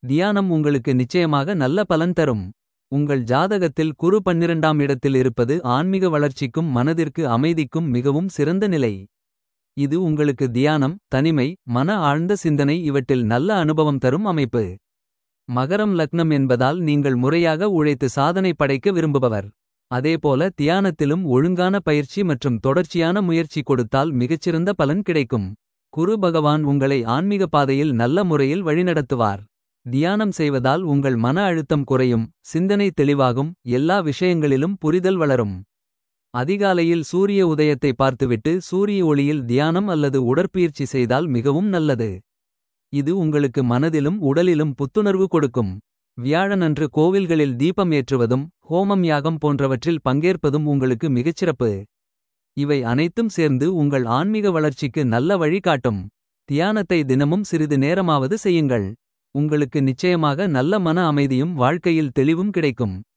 தியானம் உங்களுக்கு நிச்சயமாக நல்ல பலன் தரும். உங்கள் ஜாதகத்தில் குரு பன்னிரண்டாம் இடத்தில் இருப்பது ஆன்மீக வளர்ச்சிக்கும் மனதிற்கு அமைதிக்கும் மிகவும் சிறந்த நிலை. இது உங்களுக்கு தியானம் தனிமை மன ஆழ்ந்த சிந்தனை இவற்றில் நல்ல அனுபவம் தரும் அமைப்பு. மகரம் லக்னம் என்பதால் நீங்கள் முறையாக உழைத்து சாதனை படைக்க விரும்புபவர். அதேபோல தியானத்திலும் ஒழுங்கான பயிற்சி மற்றும் தொடர்ச்சியான முயற்சி கொடுத்தால் மிகச்சிறந்த பலன் கிடைக்கும். குரு பகவான் உங்களை ஆன்மீக பாதையில் நல்ல முறையில் வழிநடத்துவார். தியானம் செய்வதால் உங்கள் மன அழுத்தம் குறையும் சிந்தனை தெளிவாகும் எல்லா விஷயங்களிலும் புரிதல் வளரும். அதிகாலையில் சூரிய உதயத்தை பார்த்துவிட்டு சூரிய ஒளியில் தியானம் அல்லது உடற்பயிற்சி செய்தால் மிகவும் நல்லது. இது உங்களுக்கு மனதிலும் உடலிலும் புத்துணர்வு கொடுக்கும். வியாழனன்று கோவில்களில் தீபம் ஏற்றுவதும் ஹோமம் யாகம் போன்றவற்றில் பங்கேற்பதும் உங்களுக்கு மிகச்சிறப்பு. இவை அனைத்தும் சேர்ந்து உங்கள் ஆன்மீக வளர்ச்சிக்கு நல்ல வழி காட்டும். தியானத்தை தினமும் சிறிது நேரமாவது செய்யுங்கள். உங்களுக்கு நிச்சயமாக நல்ல மன அமைதியும் வாழ்க்கையில் தெளிவும் கிடைக்கும்.